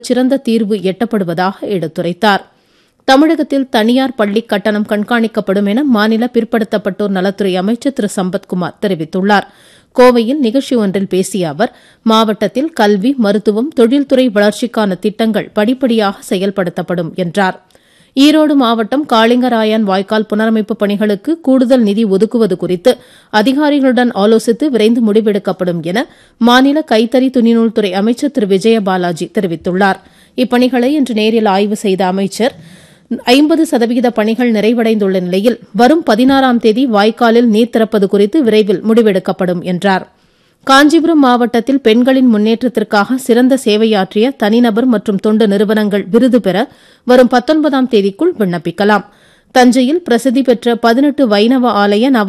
சிறந்த தீர்வு எட்டப்படுவதாக எடுத்துரைத்தார் தமிழகத்தில் தனியார் பள்ளி கட்டணம் கண்காணிக்கப்படும் என மாநில பிற்படுத்தப்பட்டோர் நலத்துறை அமைச்சர் திரு சம்பத்குமார் தெரிவித்துள்ளார் கோவையில் நிகழ்ச்சி ஒன்றில் பேசிய அவர் மாவட்டத்தில் கல்வி மருத்துவம் தொழில்துறை வளர்ச்சிக்கான திட்டங்கள் படிப்படியாக செயல்படுத்தப்படும் என்றார் ஈரோடு மாவட்டம் காளிங்கராயன் வாய்க்கால் புனரமைப்பு பணிகளுக்கு கூடுதல் நிதி ஒதுக்குவது குறித்து அதிகாரிகளுடன் ஆலோசித்து விரைந்து முடிவெடுக்கப்படும் என மாநில கைத்தறி துணிநூல் துறை அமைச்சர் திரு விஜயபாலாஜி தெரிவித்துள்ளார் இப்பணிகளை இன்று நேரில் ஆய்வு செய்த அமைச்சர் ஐம்பது சதவிகித பணிகள் நிறைவடைந்துள்ள நிலையில் வரும் பதினாறாம் தேதி வாய்க்காலில் நீர் திறப்பது குறித்து விரைவில் முடிவெடுக்கப்படும் என்றார் காஞ்சிபுரம் மாவட்டத்தில் பெண்களின் முன்னேற்றத்திற்காக சிறந்த சேவையாற்றிய தனிநபர் மற்றும் தொண்டு நிறுவனங்கள் விருது பெற வரும் பத்தொன்பதாம் தேதிக்குள் விண்ணப்பிக்கலாம் தஞ்சையில் பிரசித்தி பெற்ற பதினெட்டு வைணவ ஆலய நவ